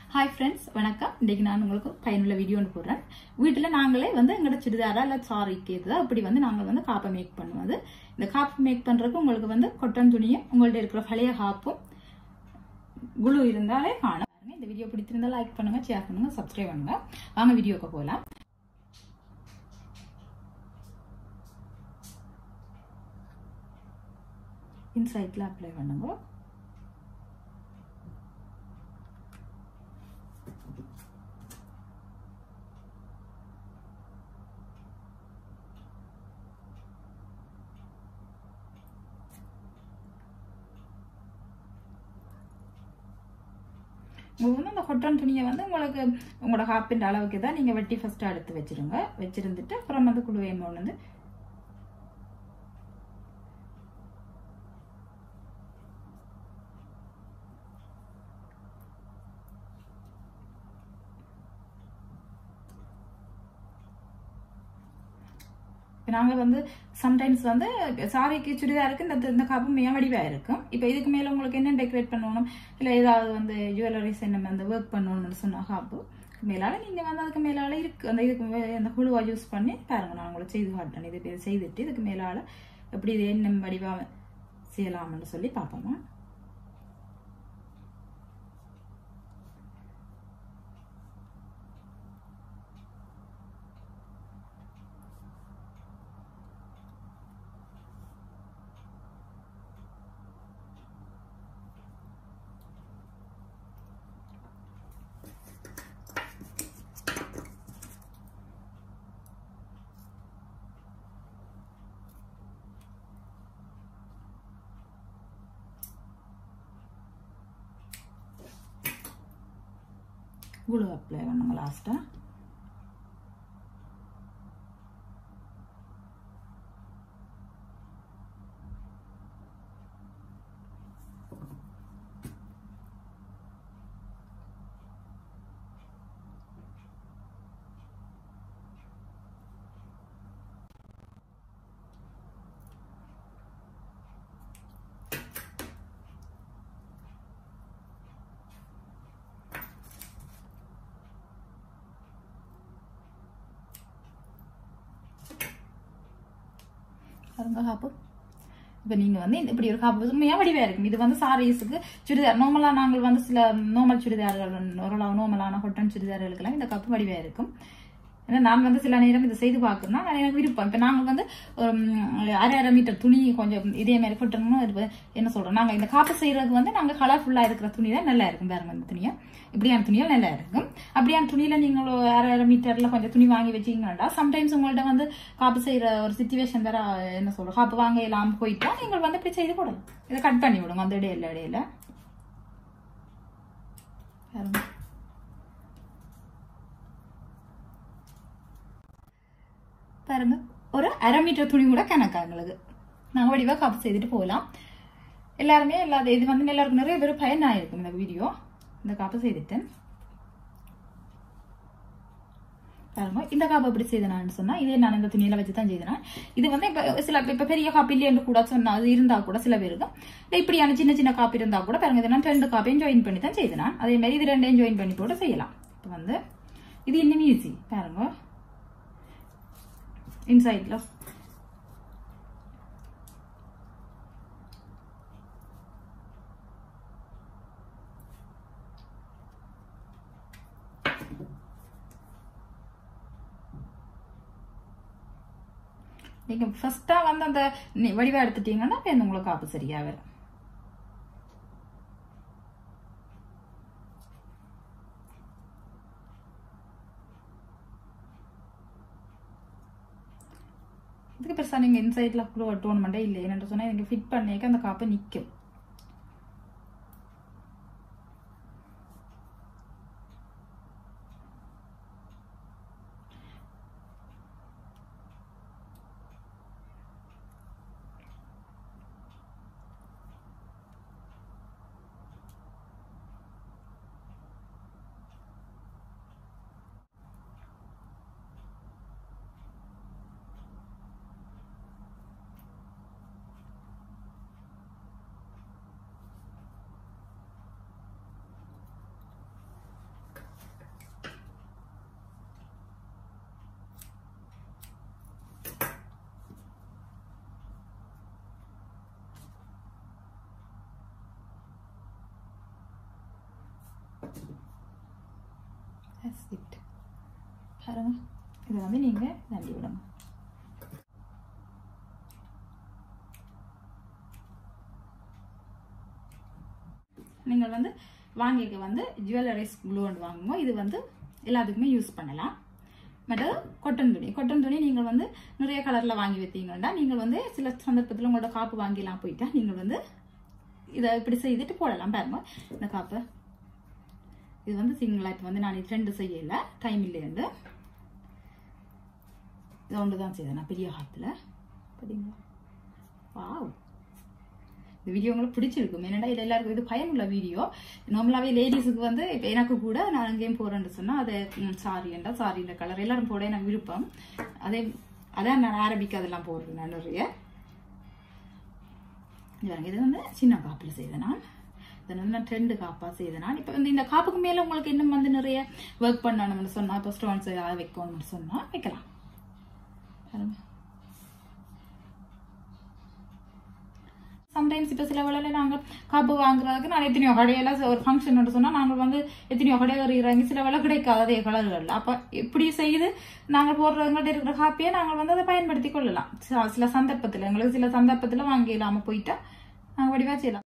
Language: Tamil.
ஹாய் ஃப்ரெண்ட்ஸ் வணக்கம் இன்றைக்கு நான் உங்களுக்கு ஒரு பயனுள்ள வீடியோ ஒன்று போடுறேன் வீட்டில் நாங்களே வந்து எங்களோட சுடிதாரா இல்லை சாரிக்கு இதுதான் இப்படி வந்து நாங்கள் வந்து காப்பை மேக் பண்ணுவது இந்த காப்பு மேக் பண்ணுறதுக்கு உங்களுக்கு வந்து கொட்டன் துணியும் உங்கள்ட்ட இருக்கிற பழைய காப்பும் குழு இருந்தாலே காணும் இந்த வீடியோ பிடித்திருந்தா லைக் பண்ணுங்க ஷேர் பண்ணுங்க சப்ஸ்கிரைப் பண்ணுங்க வாங்க வீடியோக்கு போகலாம் இன்சைட்டில் அப்ளை பண்ணுங்க உங்களுக்கு வந்து அந்த கொட்டன் துணியை வந்து உங்களுக்கு உங்களோட ஹாப்பின் அளவுக்கு தான் நீங்கள் வெட்டி ஃபஸ்ட்டு எடுத்து வச்சிருங்க வச்சிருந்துட்டு அப்புறம் வந்து குழுவையும் வந்து இப்போ நாங்கள் வந்து சம்டைம்ஸ் வந்து சாரிக்கு சுடிதாருக்கு இந்த இந்த காப்பு மிக வடிவாக இருக்கும் இப்போ இதுக்கு மேலே உங்களுக்கு என்ன டெக்கரேட் பண்ணணும் இல்லை ஏதாவது வந்து ஜுவல்லரிஸ் என்ன வந்து ஒர்க் பண்ணணும்னு சொன்ன காப்பு மேலால் நீங்கள் வந்து அதுக்கு மேலால் இருக்கு அந்த இதுக்கு மே- அந்த குழுவா யூஸ் பண்ணி பாருங்க நான் உங்களுக்கு செய்து காட்டேன் இது இது செய்துட்டு இதுக்கு மேலால் எப்படி இது என்ன வடிவாக செய்யலாம்னு சொல்லி பார்ப்போமா குழு அப்ளை பண்ணுங்க லாஸ்ட்டாக பாருங்க காப்பு இப்போ நீங்கள் வந்து இந்த- இப்படி ஒரு காப்பு உண்மையாக வடிவாக இருக்கும் இது வந்து சாரீஸுக்கு சுடிதார் நார்மலாக நாங்கள் வந்து சில நார்மல் சுடிதார்கள் ஓரளவு நார்மலான கொட்டன் சுடிதார்களுக்கெல்லாம் இந்த கப்பு வடிவாக இருக்கும் ஏன்னா நான் வந்து சில நேரம் இதை செய்து பார்க்கணும்னா எனக்கு விருப்பம் இப்போ நாங்கள் வந்து உம், அரை அரை மீட்டர் துணி கொஞ்சம் இதே மாதிரி கொட்டணும்னு இது என்ன சொல்கிறோம் நாங்கள் இந்த காப்பு செய்கிறது வந்து நாங்கள் கலர்ஃபுல்லாக இருக்கிற துணி தான் நல்லா இருக்கும் பாருங்க இந்த துணியை இப்படியான துணிகள் நல்லா இருக்கும் அப்படியான துணியில் நீங்கள் ஒரு அரை அரை மீட்டரில் கொஞ்சம் துணி வாங்கி வச்சீங்கன்னா சம்டைம்ஸ் உங்கள்ட்ட வந்து காப்பு செய்கிற ஒரு சுச்சுவேஷன் வேற என்ன சொல்கிறோம் காப்பு வாங்க இல்லாமல் போயிட்டா நீங்கள் வந்து இப்படி செய்து போடலாம் இதை கட் பண்ணி விடுங்க அந்த இடையில இடையில பாருங்க பாருங்க ஒரு அரை மீட்டர் துணி கூட கணக்கா எங்களுக்கு நாங்கள் வடிவாக காப்பு செய்துட்டு போகலாம் எல்லாருமே இல்லாத இது வந்து எல்லாருக்கும் நிறைய பேர் பயன் ஆயிருக்கும் இந்த வீடியோ இந்த காப்பு செய்துட்டேன் பாருங்க இந்த காப்பு எப்படி செய்தனான்னு சொன்னா இதே நான் இந்த துணியில வச்சு தான் செய்தேன் இது வந்து இப்ப சில இப்ப பெரிய காப்பி இல்லைன்னு கூட சொன்னா அது இருந்தா கூட சில பேருக்கு இல்லை இப்படியான சின்ன சின்ன காப்பி இருந்தா கூட பாருங்க இதை நான் ரெண்டு காப்பியும் ஜாயின் பண்ணி தான் செய்தேன் நான். அதே மாதிரி இது ரெண்டையும் ஜாயின் பண்ணி கூட செய்யலாம் இப்போ வந்து இது இன்னும் ஈஸி பாருங்க இன்சைட்ல நீங்க ஃபர்ஸ்டா வந்து அந்த நி- வடிவா எடுத்துட்டீங்கன்னா அப்ப உங்களுக்கு காப்பு சரியா வரும் இதுக்கு பெருசா நீங்க இன்சைட்ல கூட டோன்மெண்டே இல்லை என்னென்று சொன்னா நீங்க ஃபிட் பண்ணிக்க அந்த காப்பு நிக்கும் That's it. பாருங்க இதை வந்து நீங்கள் தண்டி விடுங்க நீங்கள் வந்து வாங்கிக்க வந்து ஜுவல்லரிஸ் க்ளூ ஒன்று வாங்குங்க இது வந்து எல்லாத்துக்குமே யூஸ் பண்ணலாம் மற்றது கொட்டன் துணி கொட்டன் துணி நீங்கள் வந்து நிறைய கலரில் வாங்கி வைத்தீங்கன்னா நீங்கள் வந்து சில சந்தர்ப்பத்தில் உங்களோட காப்பு வாங்கிலாம் போயிட்டா நீங்கள் வந்து இதை இப்படி செய்துட்டு போடலாம் பாருங்க இந்த காப்பை இது வந்து சிங்கிளாக இப்போ வந்து நான் இது ரெண்டு செய்யலை டைம் இல்லைண்டு இது ஒன்று தான் செய்தேன் நான் பெரிய காத்துல பார்த்தீங்களா வாவ் இந்த வீடியோ உங்களுக்கு பிடிச்சிருக்கும் என்னடா இது எல்லாருக்கும் இது பயனுள்ள வீடியோ நார்மலாகவே லேடிஸுக்கு வந்து இப்போ எனக்கு கூட நான் எங்கேயும் போகிறேன்னு சொன்னால் அது சாரி என்றா சாரி இந்த கலர் எல்லாரும் போட எனக்கு விருப்பம் அதே அதான் நான் அரபிக் அதெல்லாம் போடுறேன் நான் நிறைய இது பாருங்க, இது வந்து சின்ன காப்பில் செய்தேன் நான் இதை வந்து நான் ரெண்டு காப்பாக செய்தேன் நான் இப்போ வந்து இந்த காப்புக்கு மேலே உங்களுக்கு இன்னும் வந்து நிறைய ஒர்க் பண்ணணும்னு சொன்னால் இப்போ ஸ்டோன்ஸ் ஏதாவது வைக்கணும்னு சொன்னால் வைக்கலாம் பாருங்க சம்டைம்ஸ் இப்போ சில வேளையில நாங்கள் காப்பு வாங்குறதுக்கு நான் எத்தனையோ கடையில ஒரு ஃபங்க்ஷன் சொன்னால் நாங்கள் வந்து எத்தனையோ கடையில் இறங்கி சில வேலை கிடைக்காது அதே கலர்கள் அப்போ இப்படி செய்து நாங்கள் போடுறவங்கள்ட்ட இருக்கிற காப்பியை நாங்கள் வந்து அதை பயன்படுத்தி கொள்ளலாம் சில- சில சந்தர்ப்பத்தில் எங்களுக்கு சில சந்தர்ப்பத்தில் வாங்கி இல்லாமல் போயிட்டா நாங்கள் வடிவாக செய்யலாம்